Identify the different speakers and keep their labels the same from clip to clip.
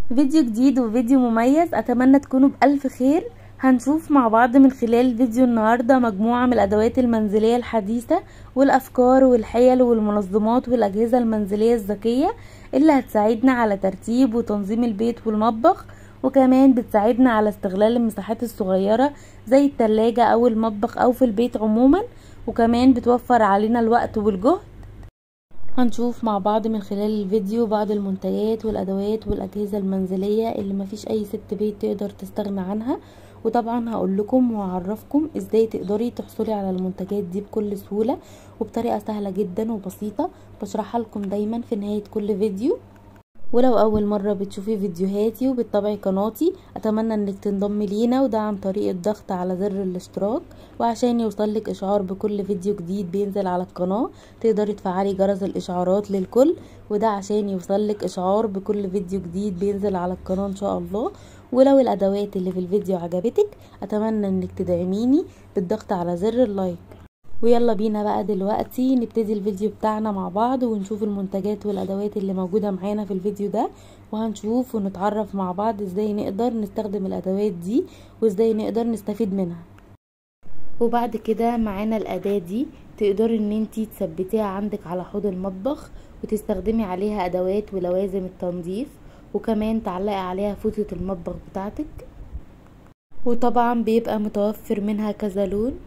Speaker 1: فيديو جديد وفيديو مميز اتمنى تكونوا بألف خير هنشوف مع بعض من خلال فيديو النهاردة مجموعة من الادوات المنزلية الحديثة والافكار والحيل والمنظمات والاجهزة المنزلية الذكية اللي هتساعدنا على ترتيب وتنظيم البيت والمطبخ وكمان بتساعدنا على استغلال المساحات الصغيرة زي التلاجة او المطبخ او في البيت عموما وكمان بتوفر علينا الوقت والجهد هنشوف مع بعض من خلال الفيديو بعض المنتجات والادوات والاجهزة المنزلية اللي مفيش اي ست بيت تقدر تستغنى عنها وطبعا هقول لكم وهعرفكم ازاي تقدري تحصلي على المنتجات دي بكل سهولة وبطريقة سهلة جدا وبسيطة بشرحها لكم دايما في نهاية كل فيديو ولو اول مرة بتشوفي فيديوهاتي وبتتابعي قناتي اتمنى انك تنضمي لينا وده عن طريق الضغط على زر الاشتراك وعشان يوصلك اشعار بكل فيديو جديد بينزل على القناة تقدري تفعلي جرس الاشعارات للكل وده عشان يوصلك اشعار بكل فيديو جديد بينزل على القناة ان شاء الله ولو الادوات اللي في الفيديو عجبتك اتمنى انك تدعميني بالضغط على زر اللايك ويلا بينا بقى دلوقتي نبتدي الفيديو بتاعنا مع بعض ونشوف المنتجات والادوات اللي موجودة معانا في الفيديو ده وهنشوف ونتعرف مع بعض ازاي نقدر نستخدم الادوات دي وازاي نقدر نستفيد منها وبعد كده معانا الاداة دي تقدري ان انتي تثبتيها عندك على حوض المطبخ وتستخدمي عليها ادوات ولوازم التنظيف وكمان تعلقي عليها فوطة المطبخ بتاعتك وطبعا بيبقى متوفر منها كذا لون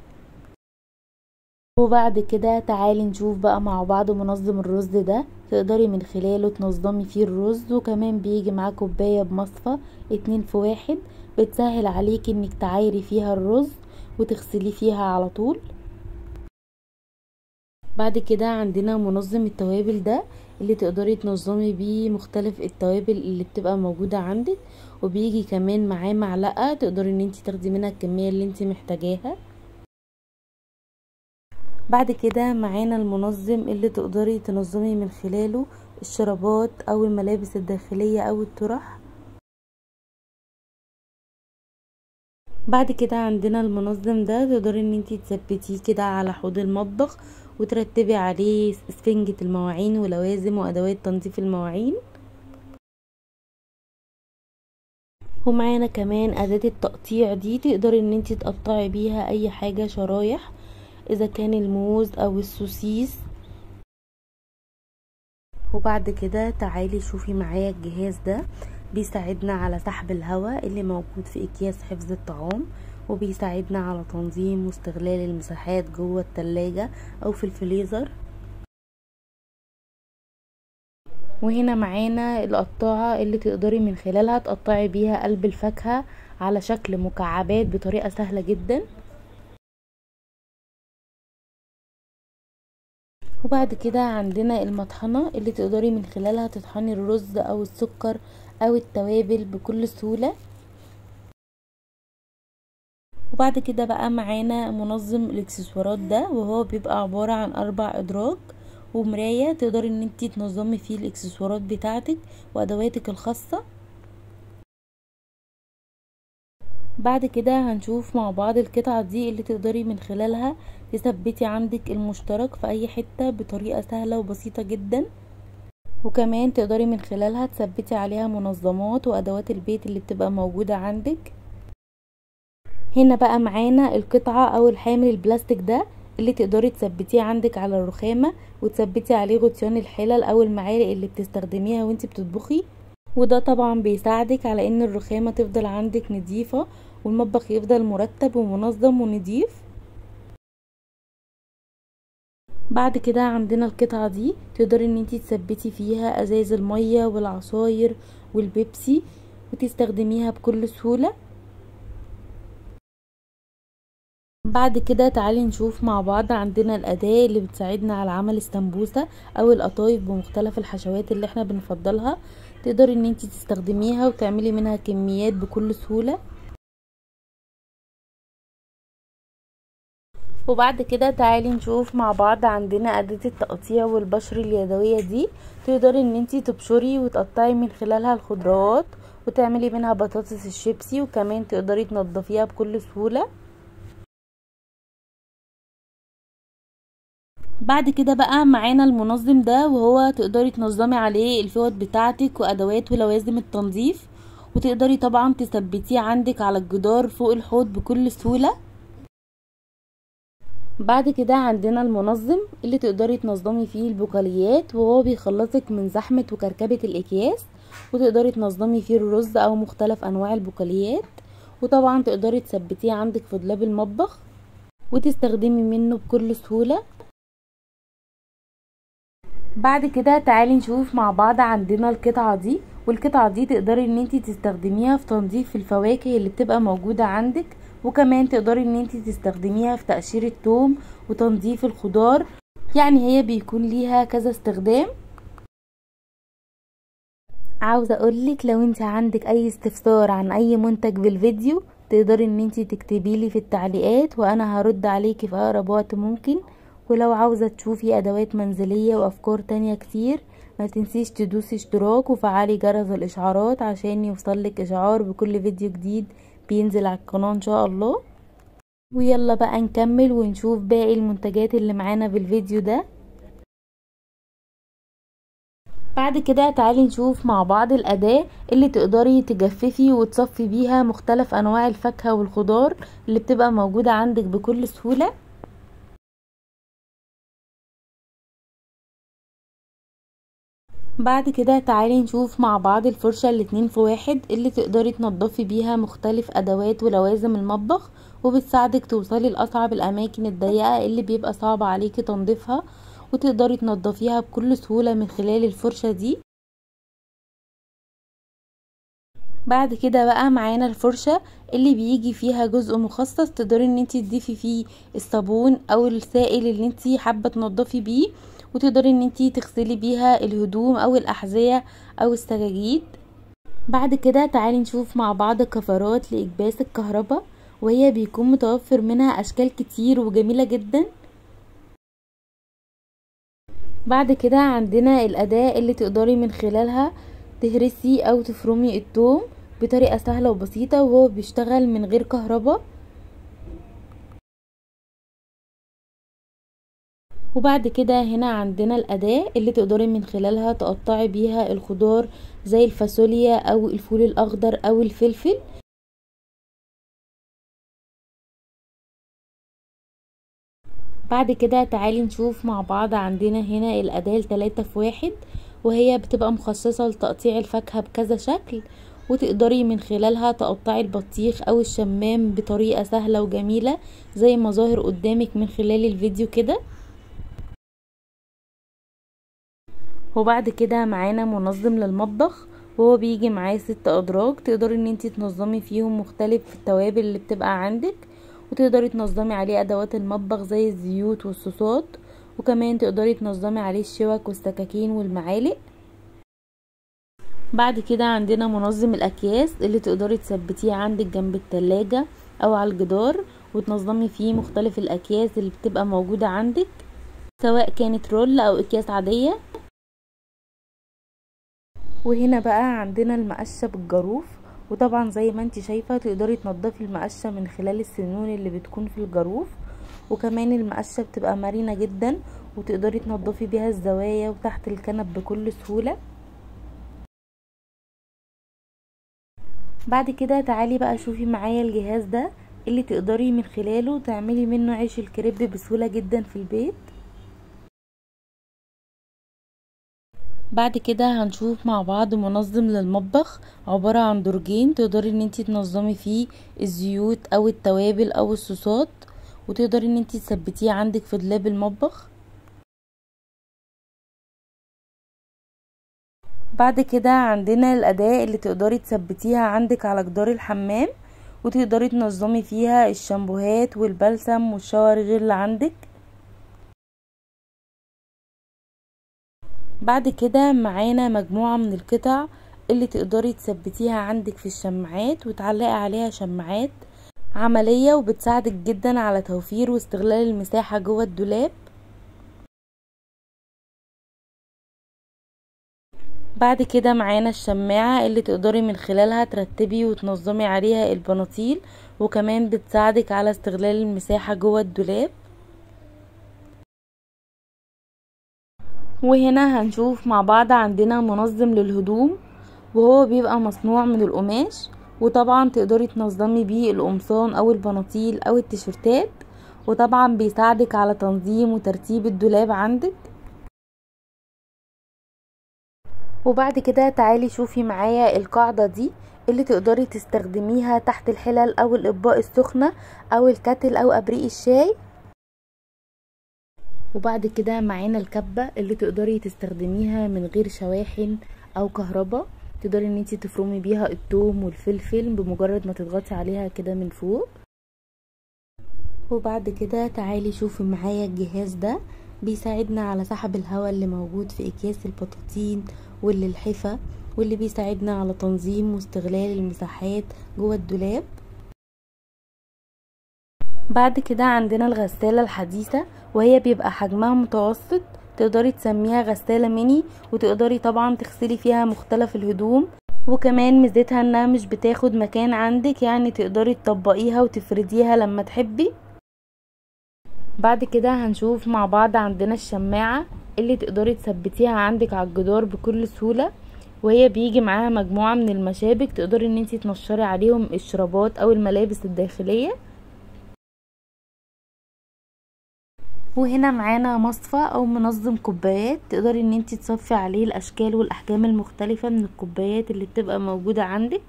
Speaker 1: وبعد كده تعالي نشوف بقى مع بعض منظم الرز ده تقدري من خلاله تنظمي فيه الرز وكمان بيجي معاه كوباية بمصفى اتنين في واحد بتسهل عليكي انك تعايري فيها الرز وتغسليه فيها على طول بعد كده عندنا منظم التوابل ده اللي تقدري تنظمي بيه مختلف التوابل اللي بتبقى موجودة عندك وبيجي كمان معاه معلقة تقدري ان انتي تاخدي منها الكمية اللي انتي محتاجاها بعد كده معانا المنظم اللي تقدري تنظمي من خلاله الشرابات او الملابس الداخلية او الطرح بعد كده عندنا المنظم ده تقدري ان انتي تثبتيه كده على حوض المطبخ وترتبي عليه اسفنجة المواعين ولوازم وادوات تنظيف المواعين ومعانا كمان اداة التقطيع دي تقدري ان انتي تقطعي بيها اي حاجة شرايح اذا كان الموز او السوسيس وبعد كده تعالي شوفي معايا الجهاز ده بيساعدنا على سحب الهواء اللي موجود في اكياس حفظ الطعام وبيساعدنا على تنظيم واستغلال المساحات جوه التلاجة او في الفريزر وهنا معانا القطاعة اللي تقدري من خلالها تقطعي بيها قلب الفاكهة على شكل مكعبات بطريقة سهلة جدا وبعد كده عندنا المطحنة اللي تقدري من خلالها تطحني الرز او السكر او التوابل بكل سهولة وبعد كده بقى معانا منظم الاكسسوارات ده وهو بيبقى عبارة عن اربع ادراج ومراية تقدري ان انتي تنظمي فيه الاكسسوارات بتاعتك وادواتك الخاصة بعد كده هنشوف مع بعض القطعة دي اللي تقدري من خلالها تثبتي عندك المشترك في اي حتة بطريقة سهلة وبسيطة جدا وكمان تقدري من خلالها تثبتي عليها منظمات وادوات البيت اللي بتبقى موجودة عندك هنا بقى معانا القطعة او الحامل البلاستيك ده اللي تقدري تثبتيه عندك على الرخامة وتثبتي عليه غطيان الحلل او المعالق اللي بتستخدميها وانتي بتطبخي وده طبعا بيساعدك على ان الرخامة تفضل عندك نظيفة والمطبخ يفضل مرتب ومنظم ونضيف بعد كده عندنا القطعة دي تقدري ان انتي تثبتي فيها ازاز المية والعصاير والبيبسي وتستخدميها بكل سهولة بعد كده تعالي نشوف مع بعض عندنا الأداة اللي بتساعدنا على عمل السمبوسة أو القطايف بمختلف الحشوات اللي احنا بنفضلها تقدري ان انتي تستخدميها وتعملي منها كميات بكل سهولة وبعد كده تعالي نشوف مع بعض عندنا أداة التقطيع والبشر اليدوية دي تقدري ان انتي تبشري وتقطعي من خلالها الخضروات وتعملي منها بطاطس الشيبسي وكمان تقدري تنضفيها بكل سهولة بعد كده بقى معانا المنظم ده وهو تقدري تنظمي عليه الفوط بتاعتك وادوات ولوازم التنظيف وتقدري طبعا تثبتيه عندك على الجدار فوق الحوض بكل سهولة بعد كده عندنا المنظم اللي تقدري تنظمي فيه البقاليات وهو بيخلصك من زحمة وكركبة الاكياس وتقدري تنظمي فيه الرز او مختلف انواع البقاليات وطبعا تقدري تثبتيه عندك في دولاب المطبخ وتستخدمي منه بكل سهولة بعد كده تعالي نشوف مع بعض عندنا القطعة دي والقطعة دي تقدري ان انتي تستخدميها في تنظيف الفواكه اللي بتبقى موجودة عندك وكمان تقدري ان انتي تستخدميها في تقشير الثوم وتنظيف الخضار يعني هي بيكون ليها كذا استخدام عاوزة اقولك لو انت عندك اي استفسار عن اي منتج بالفيديو تقدري ان انتي تكتبيلي في التعليقات وانا هرد عليكي في اقرب وقت ممكن ولو عاوزة تشوفي ادوات منزلية وافكار تانية كتير ما تنسيش تدوسي اشتراك وفعلي جرس الاشعارات عشان يوصلك اشعار بكل فيديو جديد بينزل على القناة ان شاء الله ويلا بقى نكمل ونشوف باقي المنتجات اللي معانا بالفيديو ده بعد كده تعالي نشوف مع بعض الأداة اللي تقدري تجففي وتصفي بيها مختلف أنواع الفاكهة والخضار اللي بتبقى موجودة عندك بكل سهولة بعد كده تعالي نشوف مع بعض الفرشة الاتنين في واحد اللي تقدري تنضفي بيها مختلف ادوات ولوازم المطبخ وبتساعدك توصلي لاصعب الاماكن الضيقة اللي بيبقى صعب عليكي تنظيفها وتقدري تنضفيها بكل سهولة من خلال الفرشة دي بعد كده بقى معانا الفرشة اللي بيجي فيها جزء مخصص تقدري ان انتي تضيفي فيه الصابون او السائل اللي انتي حابة تنضفي بيه وتقدري ان انتي تغسلي بيها الهدوم او الاحذية او السجاجيد بعد كده تعالي نشوف مع بعض كفرات لاكباس الكهرباء وهي بيكون متوفر منها اشكال كتير وجميلة جدا بعد كده عندنا الاداة اللي تقدري من خلالها تهرسي او تفرمي التوم بطريقة سهلة وبسيطة وهو بيشتغل من غير كهرباء وبعد كده هنا عندنا الأداة اللي تقدري من خلالها تقطعي بيها الخضار زي الفاصوليا أو الفول الأخضر أو الفلفل بعد كده تعالي نشوف مع بعض عندنا هنا الأداة التلاتة في واحد وهي بتبقى مخصصة لتقطيع الفاكهة بكذا شكل وتقدري من خلالها تقطعي البطيخ او الشمام بطريقة سهلة وجميلة زي ما ظاهر قدامك من خلال الفيديو كده وبعد كده معانا منظم للمطبخ وهو بيجي معاه ست ادراج تقدري ان انتي تنظمي فيهم مختلف التوابل اللي بتبقى عندك وتقدري تنظمي عليه ادوات المطبخ زي الزيوت والصوصات وكمان تقدري تنظمي عليه الشوك والسكاكين والمعالق بعد كده عندنا منظم الاكياس اللي تقدري تثبتيه عندك جنب التلاجة او على الجدار وتنظمي فيه مختلف الاكياس اللي بتبقى موجودة عندك سواء كانت رول او اكياس عادية وهنا بقى عندنا المقشة بالجاروف وطبعا زي ما انت شايفة تقدري تنضفي المقشة من خلال السنون اللي بتكون في الجاروف وكمان المقشة بتبقى مرنة جدا وتقدري تنضفي بيها الزوايا وتحت الكنب بكل سهولة بعد كده تعالي بقى شوفي معايا الجهاز ده اللي تقدري من خلاله تعملي منه عيش الكريب بسهولة جدا في البيت بعد كده هنشوف مع بعض منظم للمطبخ عبارة عن درجين تقدري ان انتي تنظمي فيه الزيوت او التوابل او الصوصات وتقدري ان انتي تثبتيه عندك في دولاب المطبخ بعد كده عندنا الأداة اللي تقدري تثبتيها عندك على جدار الحمام وتقدري تنظمي فيها الشامبوهات والبلسم والشاور جل عندك بعد كده معانا مجموعة من القطع اللي تقدري تثبتيها عندك في الشماعات وتعلقي عليها شماعات عملية وبتساعدك جدا على توفير واستغلال المساحة جوه الدولاب بعد كده معانا الشماعة اللي تقدري من خلالها ترتبي وتنظمي عليها البناطيل وكمان بتساعدك على استغلال المساحة جوه الدولاب وهنا هنشوف مع بعض عندنا منظم للهدوم وهو بيبقى مصنوع من القماش وطبعا تقدري تنظمي بيه القمصان او البناطيل او التيشيرتات وطبعا بيساعدك على تنظيم وترتيب الدولاب عندك وبعد كده تعالي شوفي معايا القاعدة دي اللي تقدري تستخدميها تحت الحلل او الاطباق السخنة او الكتل او ابريق الشاي وبعد كده معانا الكبة اللي تقدري تستخدميها من غير شواحن او كهرباء تقدري ان انتي تفرمي بيها الثوم والفلفل بمجرد ما تضغطي عليها كده من فوق وبعد كده تعالي شوفي معايا الجهاز ده بيساعدنا على سحب الهواء اللي موجود في اكياس البطاطين واللي الحفا واللي بيساعدنا على تنظيم واستغلال المساحات جوه الدولاب بعد كده عندنا الغسالة الحديثة وهي بيبقى حجمها متوسط تقدري تسميها غسالة ميني وتقدري طبعا تغسلي فيها مختلف الهدوم وكمان ميزتها انها مش بتاخد مكان عندك يعني تقدري تطبقيها وتفرديها لما تحبي بعد كده هنشوف مع بعض عندنا الشماعة اللي تقدري تثبتيها عندك على الجدار بكل سهولة وهي بيجي معاها مجموعة من المشابك تقدري ان انتي تنشري عليهم الشرابات او الملابس الداخلية وهنا معانا مصفى او منظم كوبايات تقدري ان انتي تصفي عليه الاشكال والاحجام المختلفة من الكوبايات اللي بتبقى موجودة عندك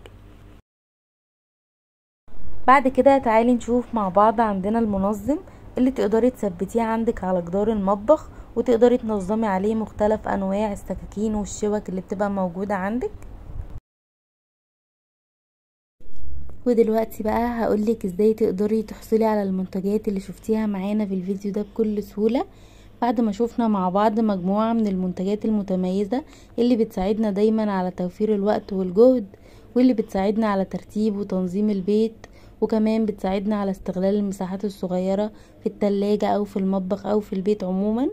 Speaker 1: بعد كده تعالي نشوف مع بعض عندنا المنظم اللي تقدري تثبتيه عندك على جدار المطبخ وتقدري تنظمي عليه مختلف انواع السكاكين والشوك اللي بتبقى موجودة عندك ودلوقتي بقى هقولك ازاي تقدري تحصلي على المنتجات اللي شفتيها معانا في الفيديو ده بكل سهولة بعد ما شوفنا مع بعض مجموعة من المنتجات المتميزة اللي بتساعدنا دايما على توفير الوقت والجهد واللي بتساعدنا على ترتيب وتنظيم البيت وكمان بتساعدنا على استغلال المساحات الصغيرة في التلاجة او في المطبخ او في البيت عموما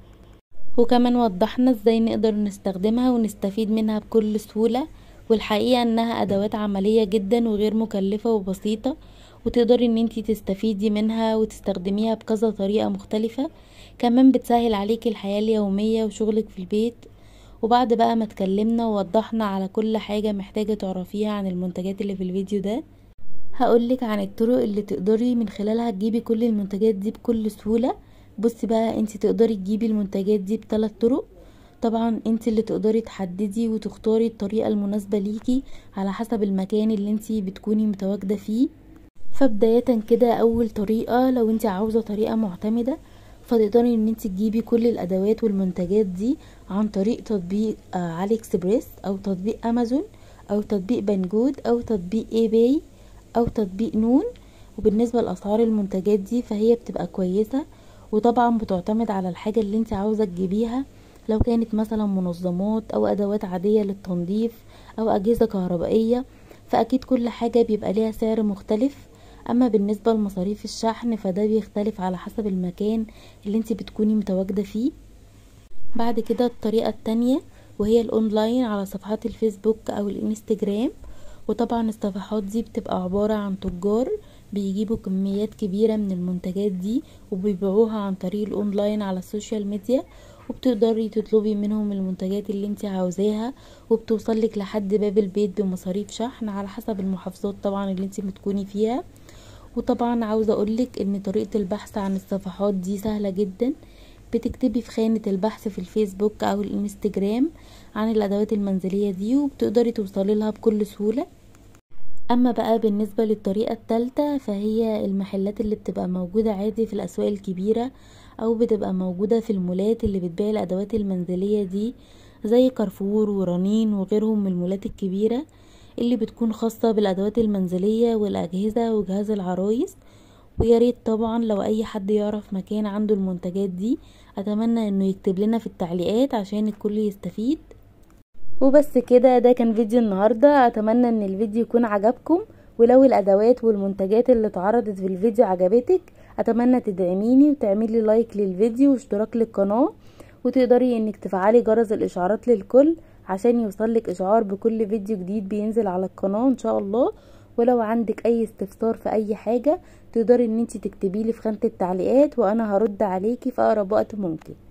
Speaker 1: وكمان وضحنا ازاي نقدر نستخدمها ونستفيد منها بكل سهولة والحقيقة انها ادوات عملية جدا وغير مكلفة وبسيطة وتقدري ان انتي تستفيدي منها وتستخدميها بكذا طريقة مختلفة كمان بتسهل عليكي الحياة اليومية وشغلك في البيت وبعد بقى ما اتكلمنا ووضحنا على كل حاجة محتاجة تعرفيها عن المنتجات اللي في الفيديو ده هقولك عن الطرق اللي تقدري من خلالها تجيبي كل المنتجات دي بكل سهولة بصي بقى انتي تقدري تجيبي المنتجات دي بثلاث طرق طبعا انت اللي تقدري تحددي وتختاري الطريقة المناسبة ليكي على حسب المكان اللي انت بتكوني متواجدة فيه فبداية كده اول طريقة لو انت عاوزة طريقة معتمدة فتقدري ان انت تجيبي كل الادوات والمنتجات دي عن طريق تطبيق علي اكسبريس او تطبيق امازون او تطبيق بنجود او تطبيق اي باي او تطبيق نون وبالنسبة لاسعار المنتجات دي فهي بتبقى كويسة وطبعا بتعتمد على الحاجة اللي انت عاوزة تجيبيها لو كانت مثلا منظمات او ادوات عادية للتنظيف او اجهزة كهربائية فاكيد كل حاجة بيبقى ليها سعر مختلف اما بالنسبة لمصاريف الشحن فده بيختلف على حسب المكان اللي انت بتكوني متواجدة فيه بعد كده الطريقة التانية وهي الاونلاين على صفحات الفيسبوك او الانستجرام وطبعا الصفحات دي بتبقى عبارة عن تجار بيجيبوا كميات كبيرة من المنتجات دي وبيبيعوها عن طريق الاونلاين على السوشيال ميديا وبتقدري تطلبي منهم المنتجات اللي انت عاوزاها وبتوصلك لحد باب البيت بمصاريف شحن على حسب المحافظات طبعا اللي انت بتكوني فيها وطبعا عاوزة اقولك ان طريقة البحث عن الصفحات دي سهلة جدا بتكتبي في خانة البحث في الفيسبوك او الانستجرام عن الادوات المنزلية دي وبتقدري توصلي لها بكل سهولة اما بقى بالنسبة للطريقة التالتة فهي المحلات اللي بتبقى موجودة عادي في الاسواق الكبيرة او بتبقى موجودة في المولات اللي بتبيع الادوات المنزلية دي زي كارفور ورنين وغيرهم من المولات الكبيرة اللي بتكون خاصة بالادوات المنزلية والاجهزة وجهاز العرايس وياريت طبعا لو اي حد يعرف مكان عنده المنتجات دي اتمنى انه يكتب لنا في التعليقات عشان الكل يستفيد وبس كده ده كان فيديو النهاردة اتمنى ان الفيديو يكون عجبكم ولو الادوات والمنتجات اللي اتعرضت في الفيديو عجبتك اتمنى تدعميني وتعملي لايك للفيديو واشتراك للقناة وتقدري انك تفعلي جرس الاشعارات للكل عشان يوصلك اشعار بكل فيديو جديد بينزل على القناة ان شاء الله ولو عندك اي استفسار في اي حاجة تقدري ان انت تكتبيلي في خانة التعليقات وانا هرد عليكي في اقرب وقت ممكن